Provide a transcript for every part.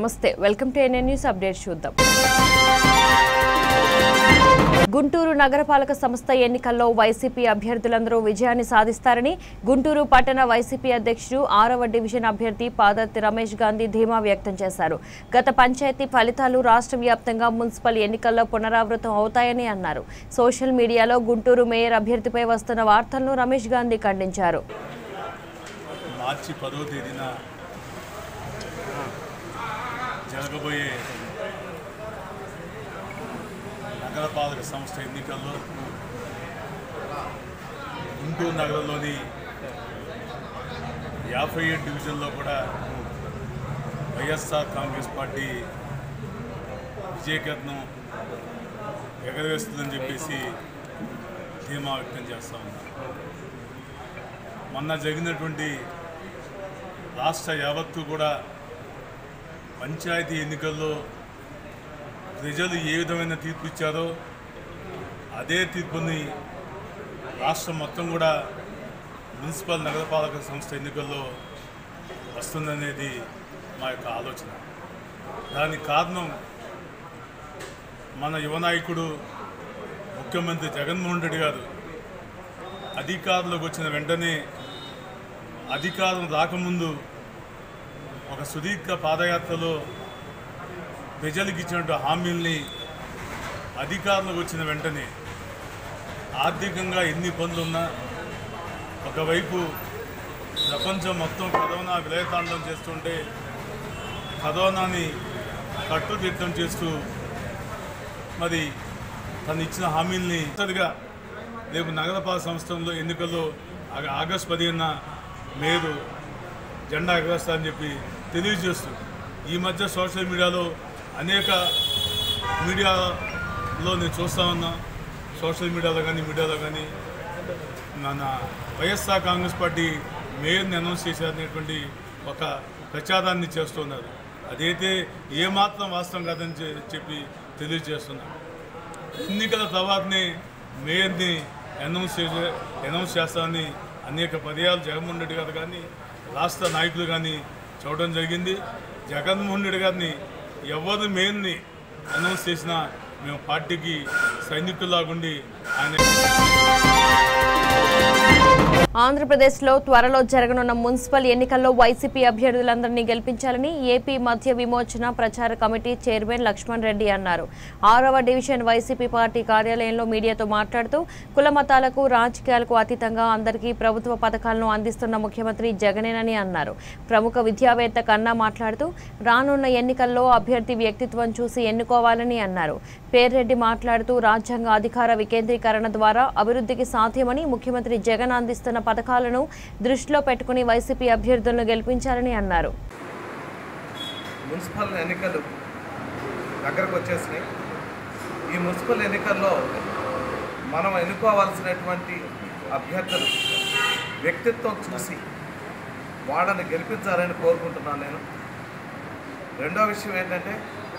నమస్తే welcome to NN news update చూద్దాం గుంటూరు నగరపాలక సంస్థ ఎన్నికల్లో వైసీపీ అభ్యర్థులందరూ విజయాన్ని సాధిస్తారని గుంటూరు పట్టణ వైసీపీ అధ్యక్షుడు ఆరవ డివిజన్ అభ్యర్థి పాదర్తి రమేష్ గాంధీ ధీమా వ్యక్తం చేశారు గత పంచాయతీ ఫలితాలు రాష్ట్ర వ్యాప్తంగా మున్సిపల్ ఎన్నికల్లో పునరావృతం అవుతాయని అన్నారు సోషల్ మీడియాలో గుంటూరు మేయర్ అభ్యర్థిపై వస్తున్న వార్తలను రమేష్ గాంధీ ఖండించారు మార్చి పదో తేదీన జరగబోయే నగరపాలక సంస్థ ఎన్నికల్లో గుంటూరు నగరంలోని యాభై ఏడు డివిజన్లో కూడా వైఎస్ఆర్ కాంగ్రెస్ పార్టీ విజయకరణం ఎగరవేస్తుందని చెప్పేసి ధీమా వ్యక్తం చేస్తూ ఉన్నారు మొన్న జరిగినటువంటి రాష్ట్ర యావత్తు కూడా పంచాయతీ ఎన్నికల్లో ప్రజలు ఏ విధమైన తీర్పు ఇచ్చారో అదే తీర్పుని రాష్ట్రం మొత్తం కూడా మున్సిపల్ నగరపాలక సంస్థ ఎన్నికల్లో వస్తుందనేది మా యొక్క ఆలోచన దానికి కారణం మన యువ నాయకుడు ముఖ్యమంత్రి జగన్మోహన్ రెడ్డి గారు అధికారంలోకి వచ్చిన వెంటనే అధికారం రాకముందు ఒక సుదీర్ఘ పాదయాత్రలో ప్రజలకు ఇచ్చినట్టు హామీల్ని అధికారంలోకి వచ్చిన వెంటనే ఆర్థికంగా ఎన్ని పనులున్నా ఒకవైపు ప్రపంచం మొత్తం కరోనా విలయతాండం చేస్తుంటే కరోనాని కట్టుదిట్టం చేస్తూ మరి తను ఇచ్చిన హామీల్ని మొదటిగా రేపు నగరపాలక సంస్థల్లో ఎన్నికల్లో ఆ- ఆగస్టు పదిహేన మేరు జెండా ఎగరేస్తారని చెప్పి తెలియజేస్తూ ఈ మధ్య సోషల్ మీడియాలో అనేక మీడియాలో నేను చూస్తా ఉన్నా సోషల్ మీడియాలో కానీ మీడియాలో కానీ మన వైఎస్ఆర్ కాంగ్రెస్ పార్టీ మేయర్ని అనౌన్స్ చేశారనేటువంటి ఒక ప్రచారాన్ని చేస్తున్నారు అదైతే ఏమాత్రం వాస్తవం కాదని చె- చెప్పి తెలియజేస్తున్నారు ఎన్నికల తర్వాతనే మేయర్ని అనౌన్స్ చేసే అనౌన్స్ చేస్తామని అనేక పర్యాలు జగన్మోహన్ రెడ్డి గారు కానీ రాష్ట్ర నాయకులు కానీ చూడడం జరిగింది జగన్మోహన్ రెడ్డి గారిని ఎవరు మేయర్ని అనౌన్స్ చేసినా మేము పార్టీకి సైనికుల్లాగుండి ఆయన ఆంధ్రప్రదేశ్లో త్వరలో జరగనున్న మున్సిపల్ ఎన్నికల్లో వైసీపీ అభ్యర్థులందరినీ గెలిపించాలని ఏపీ మధ్య విమోచన ప్రచార కమిటీ చైర్మన్ లక్ష్మణ్ రెడ్డి అన్నారు ఆరవ డివిజన్ వైసీపీ పార్టీ కార్యాలయంలో మీడియాతో మాట్లాడుతూ కుల మతాలకు రాజకీయాలకు అతీతంగా అందరికీ ప్రభుత్వ పథకాలను అందిస్తున్న ముఖ్యమంత్రి జగనేనని అన్నారు ప్రముఖ విద్యావేత్త కన్నా మాట్లాడుతూ రానున్న ఎన్నికల్లో అభ్యర్థి వ్యక్తిత్వం చూసి ఎన్నుకోవాలని అన్నారు పేర్రెడ్డి మాట్లాడుతూ రాజ్యాంగ అధికార వికేంద్రీకరణ ద్వారా అభివృద్ధికి సాధ్యమని ముఖ్యమంత్రి జగన్ అందిస్తున్న పథకాలను దృష్టిలో పెట్టుకుని వైసీపీ అభ్యర్థులను గెలిపించాలని అన్నారు మున్సిపల్ ఎన్నికలు దగ్గరకు వచ్చేసినాయి ఈ మున్సిపల్ ఎన్నికల్లో మనం ఎన్నుకోవాల్సినటువంటి అభ్యర్థులు వ్యక్తిత్వం చూసి వాళ్ళని గెలిపించాలని కోరుకుంటున్నాను నేను రెండో విషయం ఏంటంటే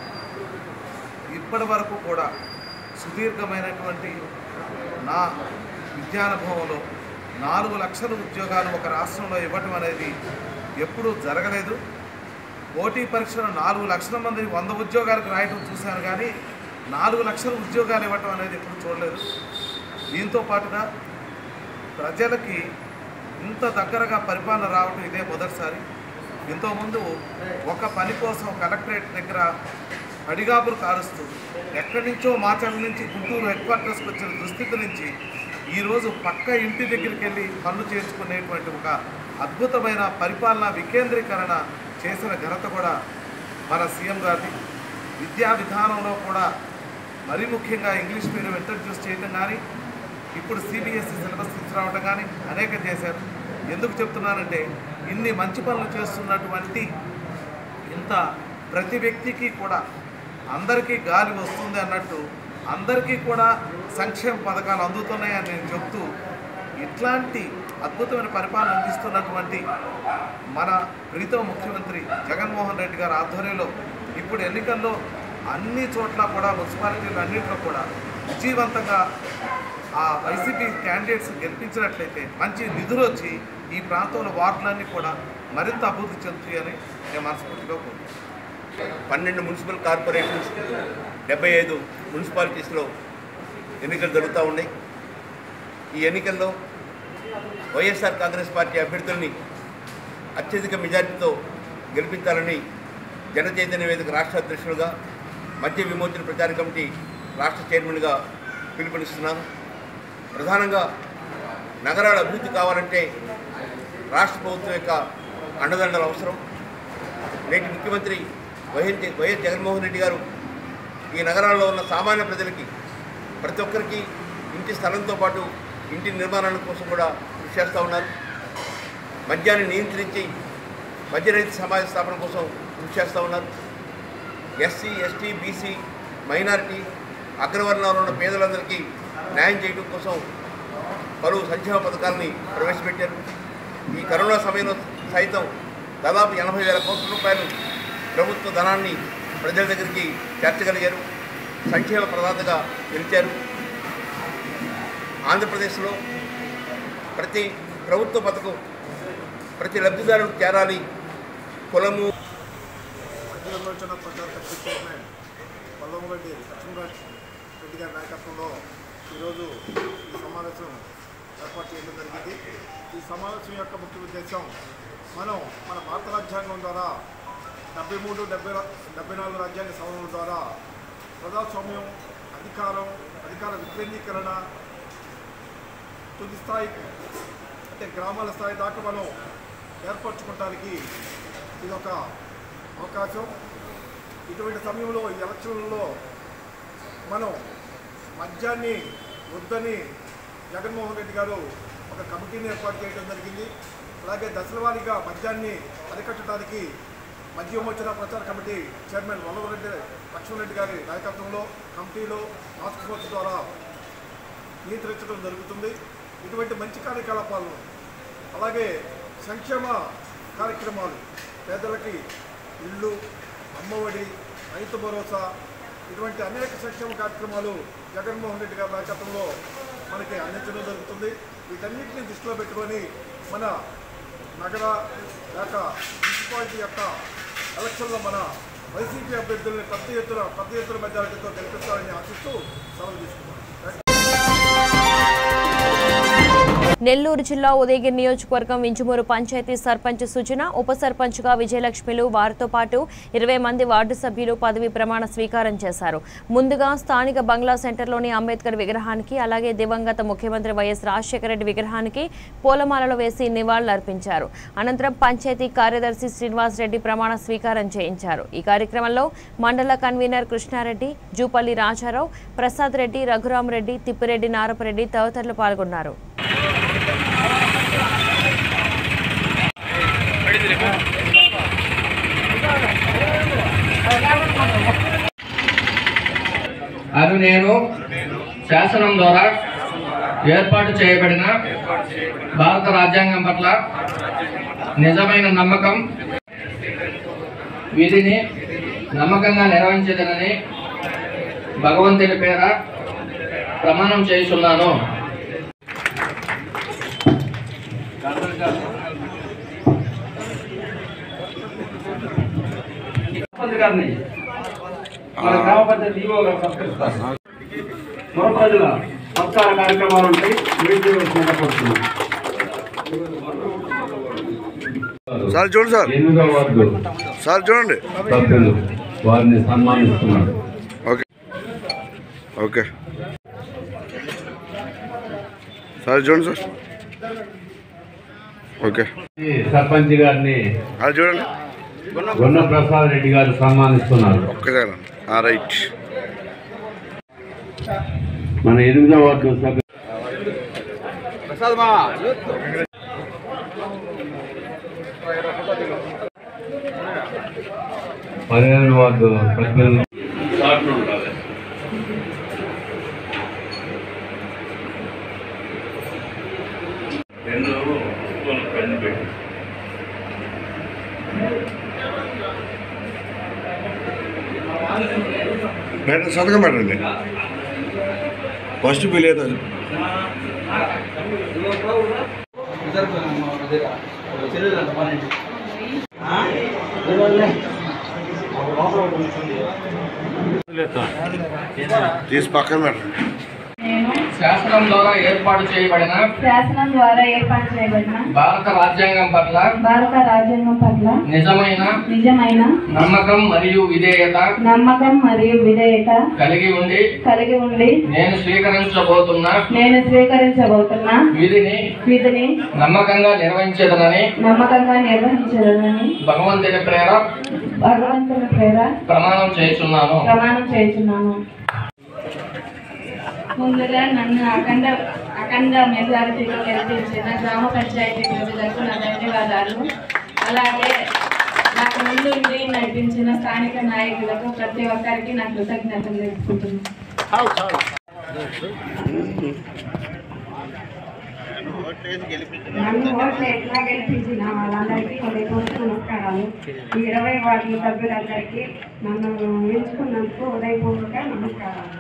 ఇప్పటి వరకు కూడా సుదీర్ఘమైనటువంటి నా విద్యానుభవంలో నాలుగు లక్షల ఉద్యోగాలు ఒక రాష్ట్రంలో ఇవ్వటం అనేది ఎప్పుడూ జరగలేదు పోటీ పరీక్షలో నాలుగు లక్షల మంది వంద ఉద్యోగాలకు రాయటం చూశాను కానీ నాలుగు లక్షల ఉద్యోగాలు ఇవ్వటం అనేది ఎప్పుడు చూడలేదు దీంతో పాటుగా ప్రజలకి ఇంత దగ్గరగా పరిపాలన రావటం ఇదే మొదటిసారి ఇంతకుముందు ఒక పని కోసం కలెక్టరేట్ దగ్గర పడిగాపులు కారుస్తూ ఎక్కడి నుంచో మాచల నుంచి గుంటూరు హెడ్ క్వార్టర్స్కి వచ్చిన దుస్థితి నుంచి ఈరోజు పక్క ఇంటి దగ్గరికి వెళ్ళి పనులు చేర్చుకునేటువంటి ఒక అద్భుతమైన పరిపాలన వికేంద్రీకరణ చేసిన ఘనత కూడా మన సీఎం గారిది విద్యా విధానంలో కూడా మరీ ముఖ్యంగా ఇంగ్లీష్ మీడియం ఇంట్రడ్యూస్ చేయడం కానీ ఇప్పుడు సిబిఎస్ఈ సిలబస్ తీసుకురావడం కానీ అనేక చేశారు ఎందుకు చెప్తున్నానంటే ఇన్ని మంచి పనులు చేస్తున్నటువంటి ఇంత ప్రతి వ్యక్తికి కూడా అందరికీ గాలి వస్తుంది అన్నట్టు అందరికీ కూడా సంక్షేమ పథకాలు అందుతున్నాయని నేను చెప్తూ ఇట్లాంటి అద్భుతమైన పరిపాలన అందిస్తున్నటువంటి మన ప్రీతమ ముఖ్యమంత్రి జగన్మోహన్ రెడ్డి గారి ఆధ్వర్యంలో ఇప్పుడు ఎన్నికల్లో అన్ని చోట్ల కూడా మున్సిపాలిటీలు అన్నింటిలో కూడా విజయవంతంగా ఆ వైసీపీ క్యాండిడేట్స్ గెలిపించినట్లయితే మంచి నిధులు వచ్చి ఈ ప్రాంతంలో వార్డులన్నీ కూడా మరింత అభివృద్ధి చెందుతాయని నేను మనస్ఫూర్తిగా కోరుకుంటున్నాను పన్నెండు మున్సిపల్ కార్పొరేషన్స్ డెబ్బై ఐదు మున్సిపాలిటీస్లో ఎన్నికలు జరుగుతూ ఉన్నాయి ఈ ఎన్నికల్లో వైఎస్ఆర్ కాంగ్రెస్ పార్టీ అభ్యర్థుల్ని అత్యధిక మెజార్టీతో గెలిపించాలని జన చైతన్య వేదిక రాష్ట్ర అధ్యక్షులుగా మద్య విమోచన ప్రచార కమిటీ రాష్ట్ర చైర్మన్గా పిలుపునిస్తున్నాను ప్రధానంగా నగరాల అభివృద్ధి కావాలంటే రాష్ట్ర ప్రభుత్వం యొక్క అండదండలు అవసరం నేటి ముఖ్యమంత్రి వైఎస్ జగ- వైఎస్ జగన్మోహన్ రెడ్డి గారు ఈ నగరాల్లో ఉన్న సామాన్య ప్రజలకి ప్రతి ఒక్కరికి ఇంటి స్థలంతో పాటు ఇంటి నిర్మాణాల కోసం కూడా కృషి చేస్తూ ఉన్నారు మద్యాన్ని నియంత్రించి మద్యరహిత సమాజ స్థాపన కోసం కృషి చేస్తూ ఉన్నారు ఎస్సీ ఎస్టీ బీసీ మైనారిటీ అగ్రవర్ణాల్లో ఉన్న పేదలందరికీ న్యాయం చేయడం కోసం పలు సంక్షేమ పథకాలని ప్రవేశపెట్టారు ఈ కరోనా సమయంలో సైతం దాదాపు ఎనభై వేల కోట్ల రూపాయలు ప్రభుత్వ ధనాన్ని ప్రజల దగ్గరికి చేర్చగలిగారు సంక్షేమ ప్రదాతగా నిలిచారు ఆంధ్రప్రదేశ్లో ప్రతి ప్రభుత్వ పథకం ప్రతి లబ్ధిదారులకు చేరాలి కులము విమోచన ప్రచార కమిటీ చైర్మన్ పల్లవరెడ్డి లక్ష్మీరాజ్ రెడ్డి గారి నాయకత్వంలో ఈరోజు ఈ సమావేశం ఏర్పాటు చేయడం జరిగింది ఈ సమావేశం యొక్క ముఖ్య ఉద్దేశం మనం మన భారత రాజ్యాంగం ద్వారా డెబ్బై మూడు డెబ్బై డెబ్బై నాలుగు రాజ్యాంగ సవరణల ద్వారా ప్రజాస్వామ్యం అధికారం అధికార వికేంద్రీకరణ తుది స్థాయి అంటే గ్రామాల స్థాయి దాకా మనం ఏర్పరచుకోవటానికి ఇది ఒక అవకాశం ఇటువంటి సమయంలో ఈ ఎలక్షన్లలో మనం మద్యాన్ని వద్దని జగన్మోహన్ రెడ్డి గారు ఒక కమిటీని ఏర్పాటు చేయడం జరిగింది అలాగే దశల వారీగా మద్యాన్ని అరికట్టడానికి మద్య విమోచన ప్రచార కమిటీ చైర్మన్ వల్లవరెడ్డి లక్ష్మణరెడ్డి గారి నాయకత్వంలో కమిటీలో టాస్క్ ఫోర్స్ ద్వారా నియంత్రించడం జరుగుతుంది ఇటువంటి మంచి కార్యకలాపాలను అలాగే సంక్షేమ కార్యక్రమాలు పేదలకి ఇళ్ళు అమ్మఒడి రైతు భరోసా ఇటువంటి అనేక సంక్షేమ కార్యక్రమాలు జగన్మోహన్ రెడ్డి గారి నాయకత్వంలో మనకి అందించడం జరుగుతుంది వీటన్నిటిని దృష్టిలో పెట్టుకొని మన నగర లేక మున్సిపాలిటీ యొక్క ఎలక్షన్లో మన వైసీపీ అభ్యర్థుల్ని పెద్ద ఎత్తున పెద్ద ఎత్తున మెజారిటీతో గెలిపిస్తారని ఆశిస్తూ సెలవు తీసుకున్నాను నెల్లూరు జిల్లా ఉదయగిరి నియోజకవర్గం వింజమూరు పంచాయతీ సర్పంచ్ సుజన ఉప సర్పంచ్గా విజయలక్ష్మిలు వారితో పాటు ఇరవై మంది వార్డు సభ్యులు పదవి ప్రమాణ స్వీకారం చేశారు ముందుగా స్థానిక బంగ్లా సెంటర్లోని అంబేద్కర్ విగ్రహానికి అలాగే దివంగత ముఖ్యమంత్రి వైఎస్ రాజశేఖర రెడ్డి విగ్రహానికి పూలమాలలు వేసి నివాళులర్పించారు అనంతరం పంచాయతీ కార్యదర్శి శ్రీనివాస్ రెడ్డి ప్రమాణ స్వీకారం చేయించారు ఈ కార్యక్రమంలో మండల కన్వీనర్ కృష్ణారెడ్డి జూపల్లి రాజారావు ప్రసాద్ రెడ్డి రఘురామరెడ్డి తిప్పిరెడ్డి నారపరెడ్డి తదితరులు పాల్గొన్నారు అది నేను శాసనం ద్వారా ఏర్పాటు చేయబడిన భారత రాజ్యాంగం పట్ల నిజమైన నమ్మకం విధిని నమ్మకంగా నిర్వహించదనని భగవంతుని పేర ప్రమాణం చేస్తున్నాను గారిని మన గ్రామ పంచాయతీ ఈవో గారు సత్కరిస్తారు మన ప్రజల సత్కార కార్యక్రమాలు ఉంటాయి వీడియో చేపడుతున్నాం సార్ చూడండి సార్ ఎనిమిదో వార్డు సార్ చూడండి సభ్యులు వారిని సన్మానిస్తున్నారు ఓకే ఓకే సార్ చూడండి సార్ ఓకే ఈ సర్పంచ్ గారిని అది చూడండి గున్న ప్రసాద్ రెడ్డి గారు సన్మానిస్తున్నారు ఒక్కసారి రైట్ మన ఎనిమిదో వార్డు సభ్యులు పదిహేను వార్డు సభ్యులు మేడం సంతకం పెట్టండి ఫస్ట్ బిల్ ఏదో తీసి పక్కన పెట్టండి నేను శాసనం ద్వారా ఏర్పాటు చేయబడిన శాసనం ద్వారా ఏర్పాటు చేయబడిన భారత రాజ్యాంగం పట్ల భారత రాజ్యాంగం పట్ల నిజమైన నిజమైన నమ్మకం మరియు విధేయత నమ్మకం మరియు విధేయత కలిగి ఉండి కలిగి ఉండి నేను స్వీకరించబోతున్న నేను స్వీకరించబోతున్న విధిని విధిని నమ్మకంగా నిర్వహించదనని నమ్మకంగా నిర్వహించదని భగవంతుని ప్రేర భగవంతుని ప్రేర ప్రమాణం చేస్తున్నాను ప్రమాణం చేస్తున్నాను ముందుగా నన్ను అఖండ అఖండ మెజారిటీలో గెలిపించిన గ్రామ పంచాయతీ ప్రజలకు నా ధన్యవాదాలు అలాగే నాకు ముందు ఉండి నడిపించిన స్థానిక నాయకులకు ప్రతి ఒక్కరికి నా కృతజ్ఞతలు తెలుపుకుంటున్నాను నన్ను ఓట్లు ఎట్లా గెలిపించిన వాళ్ళందరికీ హృదయపూర్వక నమస్కారాలు ఈ ఇరవై వార్డుల సభ్యులందరికీ నన్ను ఎంచుకున్నందుకు హృదయపూర్వక నమస్కారాలు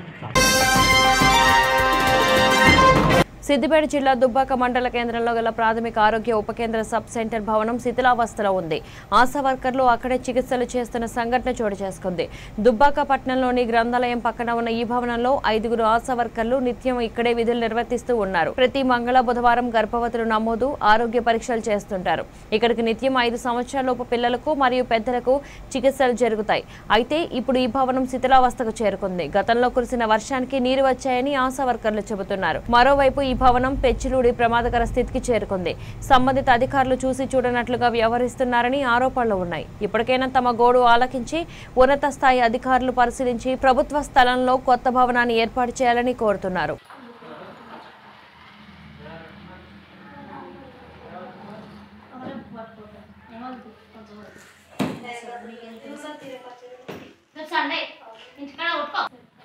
సిద్దిపేట జిల్లా దుబ్బాక మండల కేంద్రంలో గల ప్రాథమిక ఆరోగ్య ఉప కేంద్ర సబ్ సెంటర్ భవనం శిథిలావస్థలో ఉంది ఆశా వర్కర్లు అక్కడే చికిత్సలు చేస్తున్న సంఘటన చోటు చేసుకుంది దుబ్బాక పట్టణంలోని గ్రంథాలయం పక్కన ఉన్న ఈ భవనంలో ఐదుగురు ఆశా వర్కర్లు నిత్యం ఇక్కడే విధులు నిర్వర్తిస్తూ ఉన్నారు ప్రతి మంగళ బుధవారం గర్భవతులు నమోదు ఆరోగ్య పరీక్షలు చేస్తుంటారు ఇక్కడికి నిత్యం ఐదు సంవత్సరాలలోపు పిల్లలకు మరియు పెద్దలకు చికిత్సలు జరుగుతాయి అయితే ఇప్పుడు ఈ భవనం శిథిలావస్థకు చేరుకుంది గతంలో కురిసిన వర్షానికి నీరు వచ్చాయని ఆశా వర్కర్లు చెబుతున్నారు మరోవైపు ఈ భవనం పెచ్చిలూడి ప్రమాదకర స్థితికి చేరుకుంది సంబంధిత అధికారులు చూసి చూడనట్లుగా వ్యవహరిస్తున్నారని ఆరోపణలు ఉన్నాయి ఇప్పటికైనా తమ గోడు ఆలకించి ఉన్నత స్థాయి అధికారులు పరిశీలించి ప్రభుత్వ స్థలంలో కొత్త భవనాన్ని ఏర్పాటు చేయాలని కోరుతున్నారు సండే ఇంటికాడ ఉట్టుకో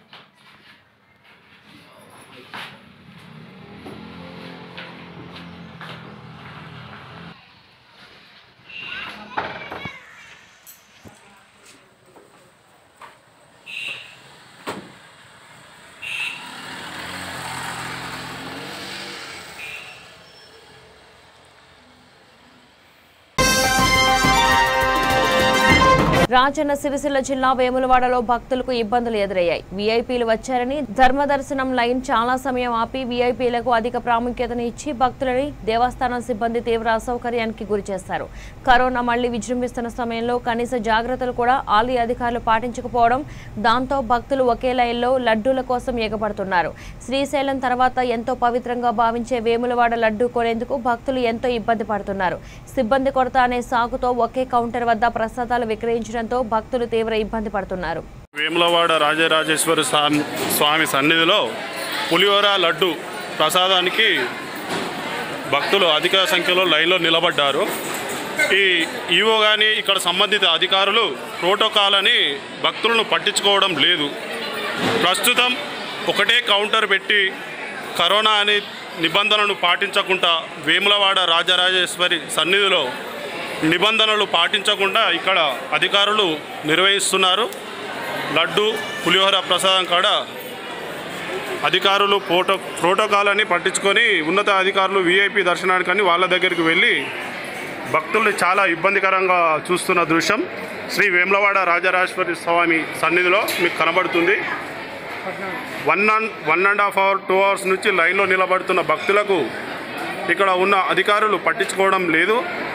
రాజన్న సిరిసిల్ల జిల్లా వేములవాడలో భక్తులకు ఇబ్బందులు ఎదురయ్యాయి వీఐపీలు వచ్చారని ధర్మదర్శనం లైన్ చాలా సమయం ఆపి వీఐపీలకు అధిక ప్రాముఖ్యతను ఇచ్చి భక్తులని దేవస్థానం సిబ్బంది తీవ్ర అసౌకర్యానికి గురి చేశారు కరోనా మళ్లీ విజృంభిస్తున్న సమయంలో కనీస జాగ్రత్తలు కూడా ఆలయ అధికారులు పాటించకపోవడం దాంతో భక్తులు ఒకే లైన్లో లడ్డూల కోసం ఎగబడుతున్నారు శ్రీశైలం తర్వాత ఎంతో పవిత్రంగా భావించే వేములవాడ లడ్డూ కొనేందుకు భక్తులు ఎంతో ఇబ్బంది పడుతున్నారు సిబ్బంది కొరత అనే సాకుతో ఒకే కౌంటర్ వద్ద ప్రసాదాలు విక్రయించడంతో భక్తులు తీవ్ర ఇబ్బంది పడుతున్నారు వేములవాడ రాజరాజేశ్వరి స్వామి స్వామి సన్నిధిలో పులిహోర లడ్డు ప్రసాదానికి భక్తులు అధిక సంఖ్యలో లైన్లో నిలబడ్డారు ఈ ఈవో కానీ ఇక్కడ సంబంధిత అధికారులు ప్రోటోకాల్ అని భక్తులను పట్టించుకోవడం లేదు ప్రస్తుతం ఒకటే కౌంటర్ పెట్టి కరోనా అనే నిబంధనలను పాటించకుండా వేములవాడ రాజరాజేశ్వరి సన్నిధిలో నిబంధనలు పాటించకుండా ఇక్కడ అధికారులు నిర్వహిస్తున్నారు లడ్డు పులిహోర ప్రసాదం కాడ అధికారులు ప్రోటో ప్రోటోకాల్ అని పట్టించుకొని ఉన్నత అధికారులు వీఐపీ దర్శనానికని వాళ్ళ దగ్గరికి వెళ్ళి భక్తుల్ని చాలా ఇబ్బందికరంగా చూస్తున్న దృశ్యం శ్రీ వేములవాడ రాజరాజేశ్వరి స్వామి సన్నిధిలో మీకు కనబడుతుంది one and one and half hour two hours నుంచి లైన్లో నిలబడుతున్న భక్తులకు ఇక్కడ ఉన్న అధికారులు పట్టించుకోవడం లేదు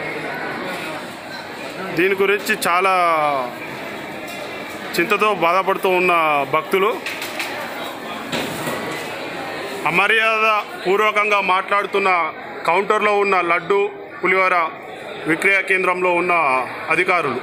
దీని గురించి చాలా చింతతో బాధపడుతూ ఉన్న భక్తులు అమర్యాద పూర్వకంగా మాట్లాడుతున్న కౌంటర్లో ఉన్న లడ్డు పులిహోర విక్రయ కేంద్రంలో ఉన్న అధికారులు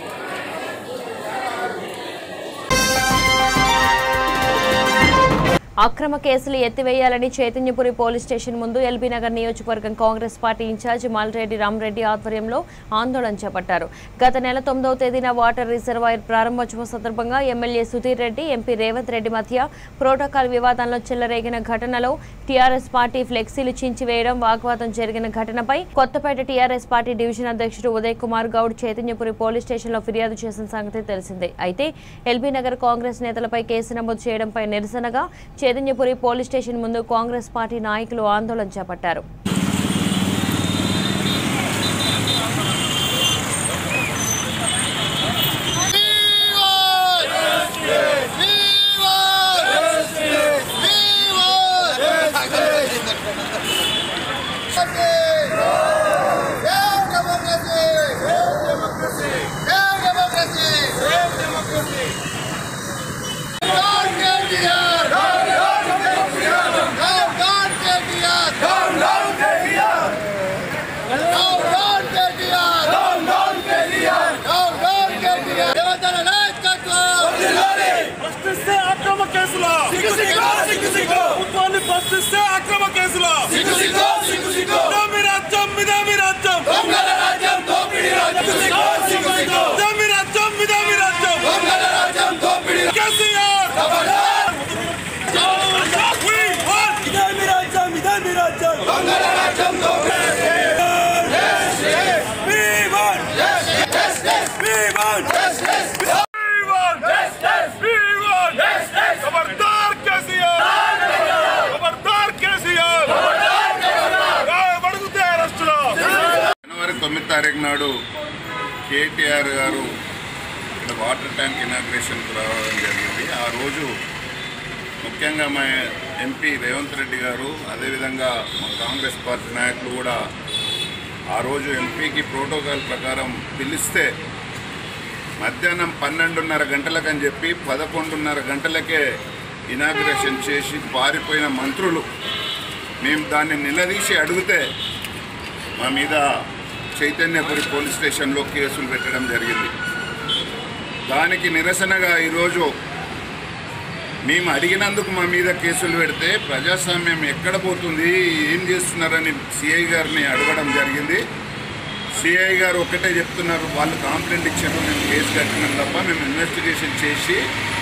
అక్రమ కేసులు ఎత్తివేయాలని చైతన్యపురి పోలీస్ స్టేషన్ ముందు ఎల్బీ నగర్ నియోజకవర్గం Congress party incharge Malreddy Ramareddy ఆధ్వర్యంలో ఆందోళన చేపట్టారు గత నెల తొమ్మిదవ తేదీన వాటర్ రిజర్వాయర్ ప్రారంభోత్సవం సందర్భంగా ఎమ్మెల్యే సుధీర్ రెడ్డి ఎంపీ రేవంత్ రెడ్డి మధ్య ప్రోటోకాల్ వివాదంలో చెలరేగిన ఘటనలో టీఆర్ఎస్ పార్టీ ఫ్లెక్సీలు చించివేయడం వాగ్వాదం జరిగిన ఘటనపై కొత్తపేట టీఆర్ఎస్ పార్టీ డివిజన్ అధ్యక్షుడు ఉదయ్ కుమార్ గౌడ్ చైతన్యపురి పోలీస్ స్టేషన్లో ఫిర్యాదు చేసిన సంగతి తెలిసిందే అయితే ఎల్బీ నగర్ కాంగ్రెస్ నేతలపై కేసు నమోదు చేయడంపై నిరసనగా చైతన్యపురి పోలీస్ స్టేషన్ ముందు కాంగ్రెస్ పార్టీ నాయకులు ఆందోళన చేపట్టారు Viva తారీఖు నాడు కేటీఆర్ గారు ఇక్కడ వాటర్ ట్యాంక్ ఇనాగ్రేషన్కి రావడం జరిగింది ఆ రోజు ముఖ్యంగా మా ఎంపీ రేవంత్ రెడ్డి గారు అదేవిధంగా మా కాంగ్రెస్ పార్టీ నాయకులు కూడా ఆ రోజు ఎంపీకి ప్రోటోకాల్ ప్రకారం పిలిస్తే మధ్యాహ్నం పన్నెండున్నర గంటలకని చెప్పి పదకొండున్నర గంటలకే ఇనాగ్రేషన్ చేసి పారిపోయిన మంత్రులు మేము దాన్ని నిలదీసి అడిగితే మా మీద చైతన్యపురి పోలీస్ స్టేషన్లో కేసులు పెట్టడం జరిగింది దానికి నిరసనగా ఈరోజు మేము అడిగినందుకు మా మీద కేసులు పెడితే ప్రజాస్వామ్యం ఎక్కడ పోతుంది ఏం చేస్తున్నారని సిఐ గారిని అడగడం జరిగింది సిఐ గారు ఒకటే చెప్తున్నారు వాళ్ళు కాంప్లైంట్ ఇచ్చారు మేము కేసు కట్టినాం తప్ప మేము ఇన్వెస్టిగేషన్ చేసి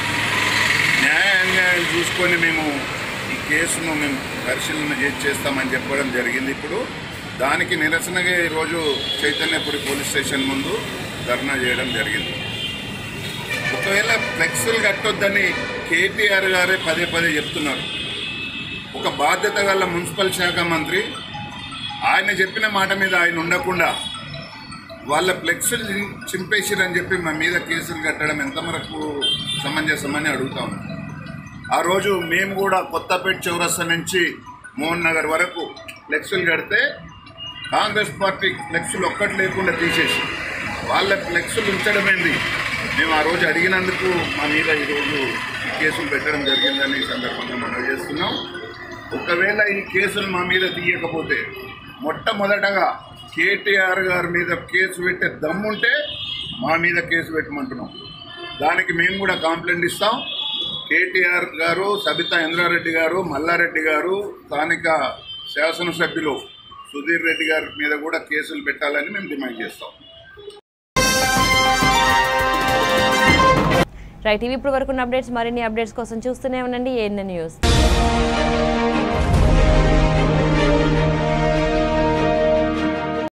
న్యాయ అన్యాయం చూసుకొని మేము ఈ కేసును మేము పరిశీలన చేసి చేస్తామని చెప్పడం జరిగింది ఇప్పుడు దానికి నిరసనగా ఈరోజు చైతన్యపురి పోలీస్ స్టేషన్ ముందు ధర్నా చేయడం జరిగింది ఒకవేళ ఫ్లెక్సులు కట్టొద్దని కేటీఆర్ గారే పదే పదే చెప్తున్నారు ఒక బాధ్యత గల మున్సిపల్ శాఖ మంత్రి ఆయన చెప్పిన మాట మీద ఆయన ఉండకుండా వాళ్ళ ఫ్లెక్సులు చిం- చింపేసిరని చెప్పి మా మీద కేసులు కట్టడం ఎంతవరకు సమంజసమని అడుగుతా ఉన్నాం ఆ రోజు మేము కూడా కొత్తపేట చౌరస్తా నుంచి మోహన్ నగర్ వరకు ఫ్లెక్సులు కడితే కాంగ్రెస్ పార్టీ ఫ్లెక్సులు ఒక్కటి లేకుండా తీసేసి వాళ్ళ ఫ్లెక్సులు ఉంచడం ఏంది మేము ఆ రోజు అడిగినందుకు మా మీద ఈరోజు ఈ కేసులు పెట్టడం జరిగిందని ఈ సందర్భంగా మనం చేస్తున్నాం ఒకవేళ ఈ కేసులు మా మీద తీయకపోతే మొట్టమొదటగా కేటీఆర్ గారి మీద కేసు పెట్టే దమ్ముంటే మా మీద కేసు పెట్టమంటున్నాం దానికి మేము కూడా కాంప్లైంట్ ఇస్తాం కేటీఆర్ గారు సబితా ఇంద్రారెడ్డి గారు మల్లారెడ్డి గారు స్థానిక శాసనసభ్యులు సుధీర్ రెడ్డి గారి మీద కూడా కేసులు పెట్టాలని మేము డిమాండ్ చేస్తాం రైట్ ఇవి ఇప్పుడు వరకు అప్డేట్స్ మరిన్ని అప్డేట్స్ కోసం చూస్తూనే ఉండండి ఏఎన్ఎన్ న్యూస్